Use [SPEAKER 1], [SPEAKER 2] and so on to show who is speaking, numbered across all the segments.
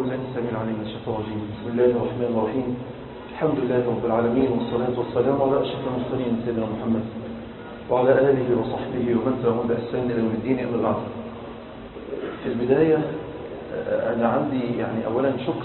[SPEAKER 1] بالله السميع العليم من الشيطان الرجيم بسم الله الرحمن الرحيم الحمد لله رب العالمين والصلاة والسلام على أشرف المرسلين سيدنا محمد وعلى آله وصحبه ومن تبعهم بإحسان إلى يوم الدين أما بعد في البداية أنا عندي يعني أولا شكر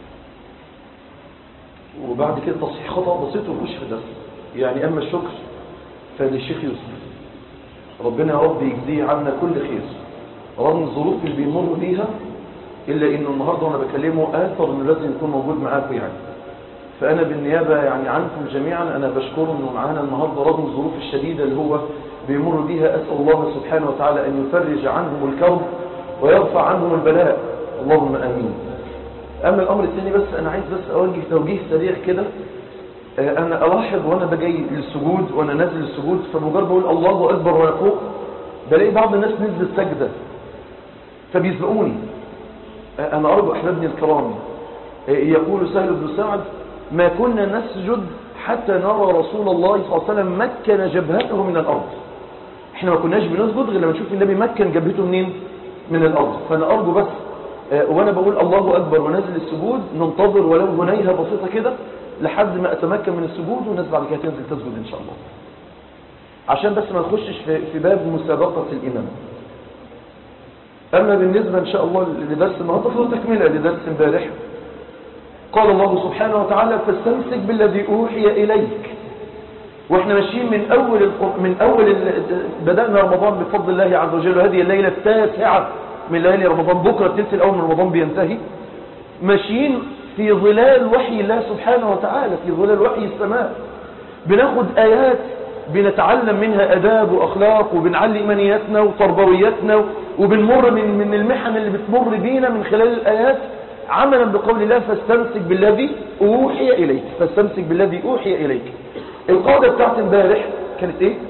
[SPEAKER 1] وبعد كده تصحيح خطأ بسيط ونخش في الدرس يعني أما الشكر فللشيخ يوسف ربنا يا رب يجزيه عنا كل خير رغم الظروف اللي بيمر بيها إلا إنه النهاردة وأنا بكلمه آثر إنه لازم يكون موجود معاكم يعني فأنا بالنيابة يعني عنكم جميعا أنا بشكره إنه معانا النهاردة رغم الظروف الشديدة اللي هو بيمر بيها أسأل الله سبحانه وتعالى أن يفرج عنهم الكرب ويرفع عنهم البلاء اللهم آمين أما الأمر الثاني بس أنا عايز بس أوجه توجيه سريع كده أنا ألاحظ وأنا بجي للسجود وأنا نازل السجود فمجرد بقول الله أكبر وأنا فوق بلاقي بعض الناس نزل سجدة فبيسبقوني أنا أرجو أحبابني الكرام يقول سهل بن سعد ما كنا نسجد حتى نرى رسول الله صلى الله عليه وسلم مكن جبهته من الأرض احنا ما كناش بنسجد غير لما نشوف النبي مكن جبهته منين من الأرض فأنا أرجو بس وأنا بقول الله أكبر ونازل السجود ننتظر ولو هنيهة بسيطة كده لحد ما أتمكن من السجود والناس بعد كده تنزل تسجد إن شاء الله عشان بس ما نخشش في باب مسابقة الإمام أما بالنسبة إن شاء الله لدرس النهارده فهو تكملة لدرس امبارح قال الله سبحانه وتعالى فاستمسك بالذي أوحي إليك واحنا ماشيين من أول من أول بدأنا رمضان بفضل الله عز وجل وهذه الليلة التاسعة من ليالي رمضان بكرة الثلث الأول من رمضان بينتهي ماشيين في ظلال وحي الله سبحانه وتعالى في ظلال وحي السماء بناخد آيات بنتعلم منها أداب وأخلاق وبنعلي إيمانياتنا وتربوياتنا وبنمر من من المحن اللي بتمر بينا من خلال الآيات عملا بقول الله فاستمسك بالذي أوحي إليك فاستمسك بالذي أوحي إليك القاعدة بتاعت امبارح كانت ايه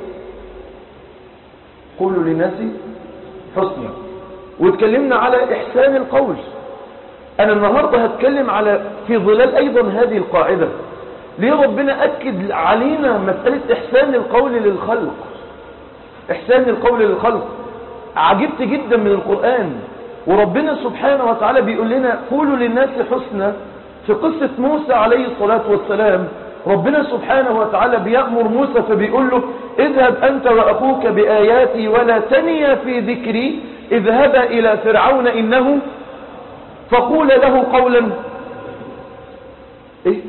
[SPEAKER 1] قولوا للناس حسنا واتكلمنا على إحسان القول أنا النهاردة هتكلم على في ظلال أيضا هذه القاعدة ليه ربنا أكد علينا مسألة إحسان القول للخلق إحسان القول للخلق عجبت جدا من القرآن وربنا سبحانه وتعالى بيقول لنا قولوا للناس حسنا في قصة موسى عليه الصلاة والسلام ربنا سبحانه وتعالى بيأمر موسى فبيقول له اذهب أنت وأخوك بآياتي ولا تنيا في ذكري اذهبا إلى فرعون إنه فقول له قولا ايه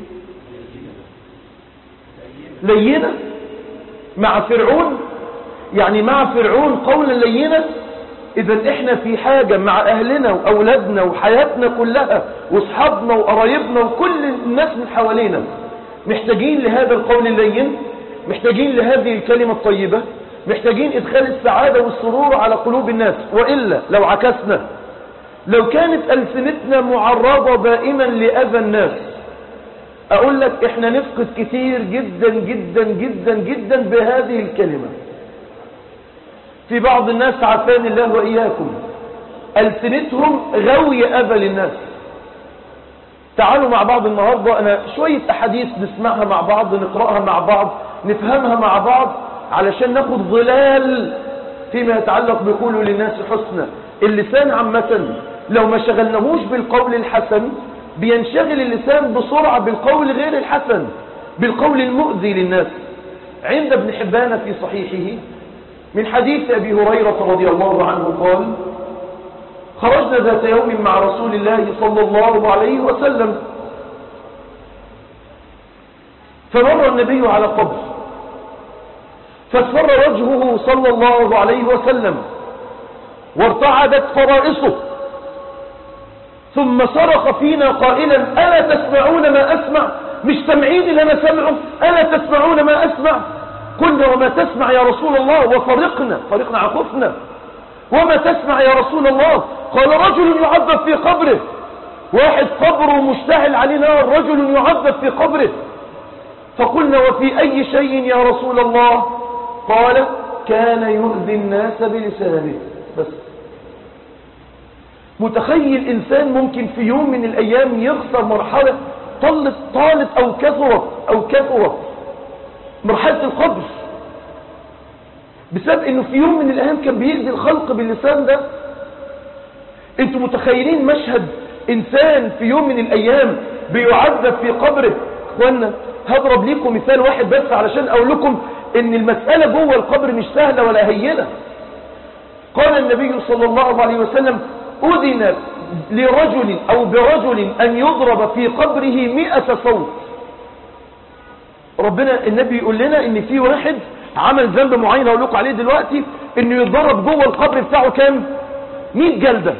[SPEAKER 1] لينة مع فرعون يعني مع فرعون قولا لينة اذا احنا في حاجة مع اهلنا واولادنا وحياتنا كلها واصحابنا وقرايبنا وكل الناس من حوالينا محتاجين لهذا القول اللين محتاجين لهذه الكلمة الطيبة محتاجين ادخال السعادة والسرور على قلوب الناس وإلا لو عكسنا لو كانت ألسنتنا معرضة دائما لأذى الناس أقول لك إحنا نفقد كتير جدا جدا جدا جدا بهذه الكلمة في بعض الناس عافاني الله وإياكم ألسنتهم غوية أذى للناس تعالوا مع بعض النهاردة أنا شوية أحاديث نسمعها مع بعض نقرأها مع بعض نفهمها مع بعض علشان ناخد ظلال فيما يتعلق بقوله للناس حسنى اللسان عامة لو ما شغلناهوش بالقول الحسن بينشغل اللسان بسرعة بالقول غير الحسن بالقول المؤذي للناس عند ابن حبان في صحيحه من حديث أبي هريرة رضي الله عنه قال خرجنا ذات يوم مع رسول الله صلى الله عليه وسلم فمر النبي على قبر فاصفر وجهه صلى الله عليه وسلم وارتعدت فرائصه ثم صرخ فينا قائلا ألا تسمعون ما أسمع مش سمعين اللي أنا سمعه ألا تسمعون ما أسمع قلنا وما تسمع يا رسول الله وفرقنا فرقنا عقفنا وما تسمع يا رسول الله قال رجل يعذب في قبره واحد قبره مشتعل عليه نار رجل يعذب في قبره فقلنا وفي أي شيء يا رسول الله قال كان يؤذي الناس بلسانه بس متخيل إنسان ممكن في يوم من الأيام يخسر مرحلة طلت طالت أو كثرت أو كثرت مرحلة القبر بسبب انه في يوم من الايام كان بيأذي الخلق باللسان ده انتوا متخيلين مشهد انسان في يوم من الايام بيعذب في قبره اخوانا هضرب لكم مثال واحد بس علشان اقول لكم ان المسألة جوه القبر مش سهلة ولا هينة قال النبي صلى الله عليه وسلم أذن لرجل أو برجل أن يضرب في قبره مئة صوت ربنا النبي يقول لنا ان في واحد عمل ذنب معين اقول لكم عليه دلوقتي انه يتضرب جوه القبر بتاعه كام 100 جلدة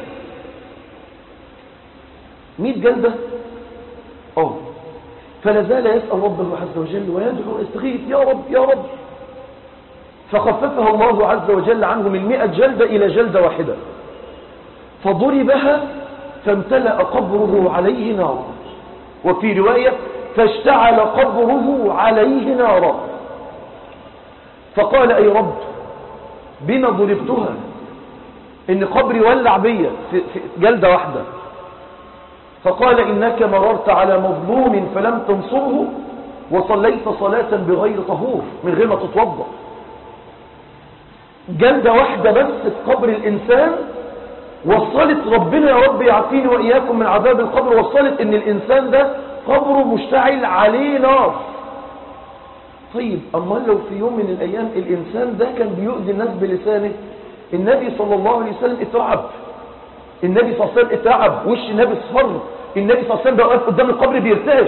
[SPEAKER 1] 100 جلدة اه فلا زال يسأل ربه عز وجل ويدعو استغيث يا رب يا رب فخففها الله عز وجل عنه من مئة جلدة إلى جلدة واحدة فضربها فامتلأ قبره عليه نارا وفي رواية فاشتعل قبره عليه نارا فقال أي رب بما ضربتها إن قبري ولع بيا في في جلدة واحدة فقال إنك مررت على مظلوم فلم تنصره وصليت صلاة بغير طهور من غير ما تتوضا جلدة واحدة بس في قبر الإنسان وصلت ربنا يا رب يعافيني وإياكم من عذاب القبر وصلت إن الإنسان ده قبره مشتعل عليه نار طيب أما لو في يوم من الأيام الإنسان ده كان بيؤذي الناس بلسانه النبي صلى الله عليه وسلم اترعب النبي صلى الله عليه وسلم اترعب وش النبي اصفر النبي صلى الله عليه وسلم بقى واقف قدام القبر بيرتعش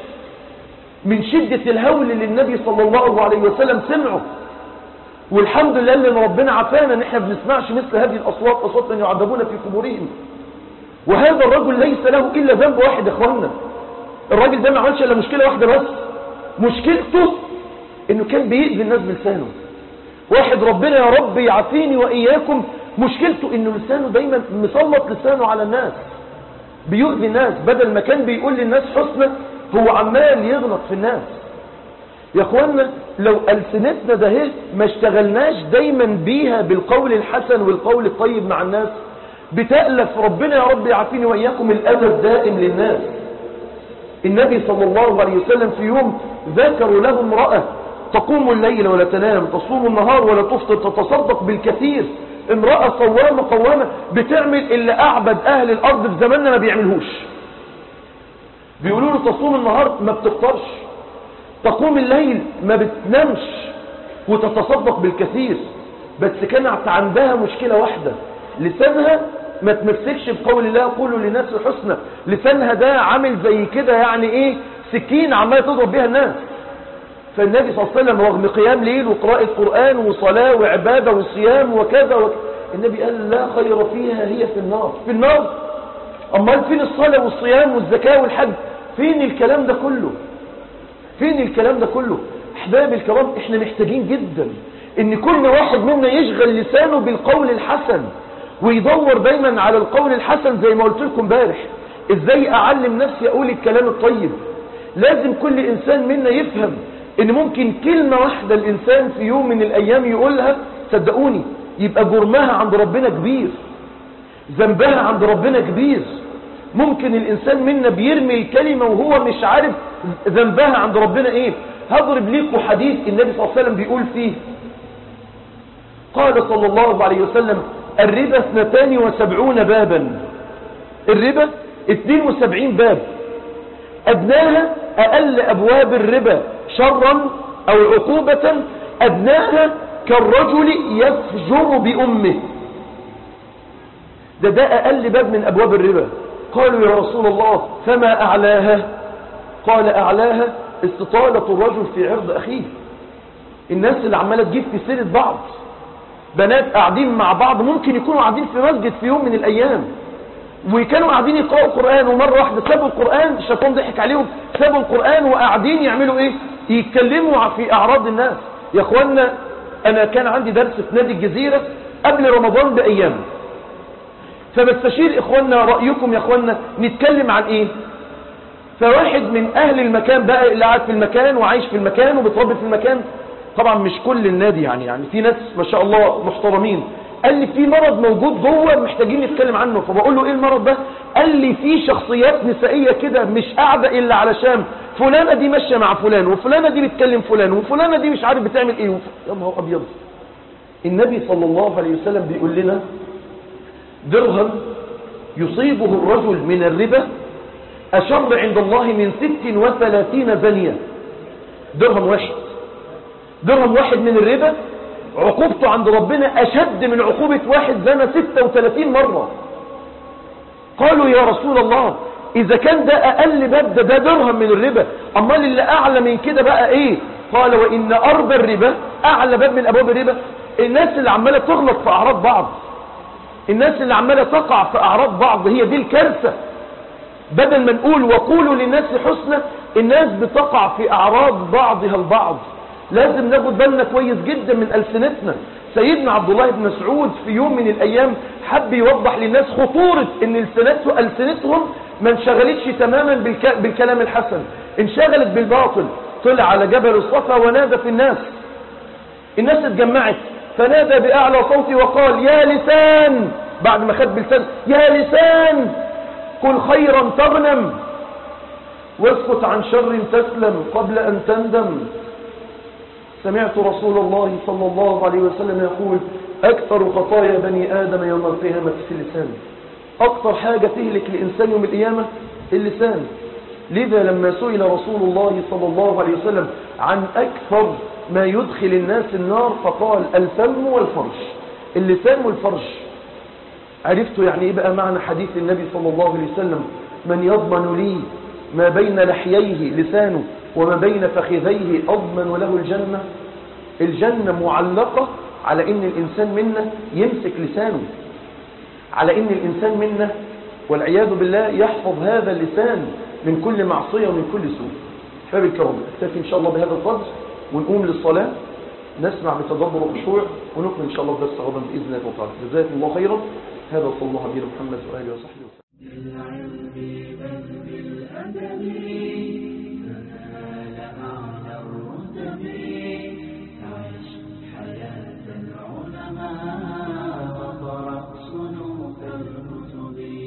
[SPEAKER 1] من شدة الهول اللي النبي صلى الله عليه وسلم سمعه والحمد لله ان ربنا عافانا ان احنا بنسمعش مثل هذه الاصوات اصوات من يعذبون في قبورهم وهذا الرجل ليس له الا ذنب واحد يا اخوانا الراجل ده ما عملش الا مشكله واحده بس مشكلته انه كان بيأذي الناس بلسانه واحد ربنا يا رب يعافيني واياكم مشكلته انه لسانه دايما مسلط لسانه على الناس بيؤذي الناس بدل ما كان بيقول للناس حسنى هو عمال يغلط في الناس يا اخوانا لو ألسنتنا ده هي ما اشتغلناش دايما بيها بالقول الحسن والقول الطيب مع الناس بتألف ربنا يا رب يعافيني وإياكم الأذى الدائم للناس النبي صلى الله عليه وسلم في يوم ذكروا له امرأة تقوم الليل ولا تنام تصوم النهار ولا تفطر تتصدق بالكثير امرأة صوامة قوامة بتعمل اللي أعبد أهل الأرض في زماننا ما بيعملهوش بيقولوا له تصوم النهار ما بتفطرش تقوم الليل ما بتنامش وتتصدق بالكثير بس كانت عندها مشكلة واحدة لسانها ما تمسكش بقول الله قولوا للناس الحسنى لسانها ده عامل زي كده يعني ايه سكين عمال تضرب بيها الناس فالنبي صلى الله عليه وسلم رغم قيام ليل وقراءة قرآن وصلاة وعبادة وصيام وكذا وك... النبي قال لا خير فيها هي في النار في النار امال فين الصلاة والصيام والزكاة والحج فين الكلام ده كله فين الكلام ده كله احباب الكرام احنا محتاجين جدا ان كل واحد منا يشغل لسانه بالقول الحسن ويدور دايما على القول الحسن زي ما قلت لكم امبارح ازاي اعلم نفسي اقول الكلام الطيب لازم كل انسان منا يفهم ان ممكن كلمة واحدة الانسان في يوم من الايام يقولها صدقوني يبقى جرمها عند ربنا كبير ذنبها عند ربنا كبير ممكن الانسان منا بيرمي الكلمة وهو مش عارف ذنبها عند ربنا ايه هضرب لكم حديث النبي صلى الله عليه وسلم بيقول فيه قال صلى الله عليه وسلم الربا اثنتان وسبعون بابا الربا 72 باب أدناها أقل أبواب الربا شرا أو عقوبة أدناها كالرجل يفجر بأمه ده ده أقل باب من أبواب الربا قالوا يا رسول الله فما أعلاها قال أعلاها استطالة الرجل في عرض أخيه الناس اللي عمالة تجيب في سيرة بعض بنات قاعدين مع بعض ممكن يكونوا قاعدين في مسجد في يوم من الأيام وكانوا قاعدين يقرأوا القرآن ومرة واحدة سابوا القرآن الشيطان ضحك عليهم سابوا القرآن وقاعدين يعملوا ايه يتكلموا في أعراض الناس يا اخوانا أنا كان عندي درس في نادي الجزيرة قبل رمضان بأيام فبستشير إخواننا رأيكم يا إخواننا نتكلم عن إيه فواحد من أهل المكان بقى اللي قاعد في المكان وعايش في المكان وبتربي في المكان طبعا مش كل النادي يعني يعني في ناس ما شاء الله محترمين قال لي في مرض موجود جوه محتاجين نتكلم عنه فبقول له ايه المرض ده قال لي في شخصيات نسائية كده مش قاعدة الا علشان فلانة دي ماشية مع فلان وفلانة دي بتكلم فلان وفلانة دي مش عارف بتعمل ايه وف... يا نهار ابيض النبي صلى الله عليه وسلم بيقول لنا درهم يصيبه الرجل من الربا أشر عند الله من ست وثلاثين زنية درهم واحد درهم واحد من الربا عقوبته عند ربنا أشد من عقوبة واحد زنى ستة وثلاثين مرة قالوا يا رسول الله إذا كان ده أقل باب ده, ده درهم من الربا أمال اللي أعلى من كده بقى إيه قال وإن أربى الربا أعلى باب من أبواب الربا الناس اللي عمالة تغلط في أعراض بعض الناس اللي عمالة تقع في أعراض بعض هي دي الكارثة بدل ما نقول وقولوا للناس حسنى الناس بتقع في أعراض بعضها البعض لازم ناخد بالنا كويس جدا من ألسنتنا سيدنا عبد الله بن مسعود في يوم من الأيام حب يوضح للناس خطورة ان ألسنتهم ما انشغلتش تماما بالك... بالكلام الحسن انشغلت بالباطل طلع على جبل الصفا ونادى في الناس الناس اتجمعت فنادى بأعلى صوته وقال يا لسان بعد ما خد بلسان يا لسان كل خيرا تغنم واسكت عن شر تسلم قبل أن تندم سمعت رسول الله صلى الله عليه وسلم يقول أكثر خطايا بني آدم يوم القيامة في اللسان أكثر حاجة تهلك الإنسان يوم القيامة اللسان لذا لما سئل رسول الله صلى الله عليه وسلم عن أكثر ما يدخل الناس النار فقال الفم والفرج اللسان والفرج عرفتوا يعني ايه بقى معنى حديث النبي صلى الله عليه وسلم من يضمن لي ما بين لحييه لسانه وما بين فخذيه أضمن له الجنة الجنة معلقة على ان الإنسان منا يمسك لسانه على ان الإنسان منا والعياذ بالله يحفظ هذا اللسان من كل معصية ومن كل سوء حباب الكرام اكتفي إن شاء الله بهذا القدر ونقوم للصلاة نسمع بتدبر وخشوع ونكمل إن شاء الله بدرس غدا بإذن الله تعالى جزاكم الله خيرا هذا صلى الله عليه محمد وآله وصحبه وسلم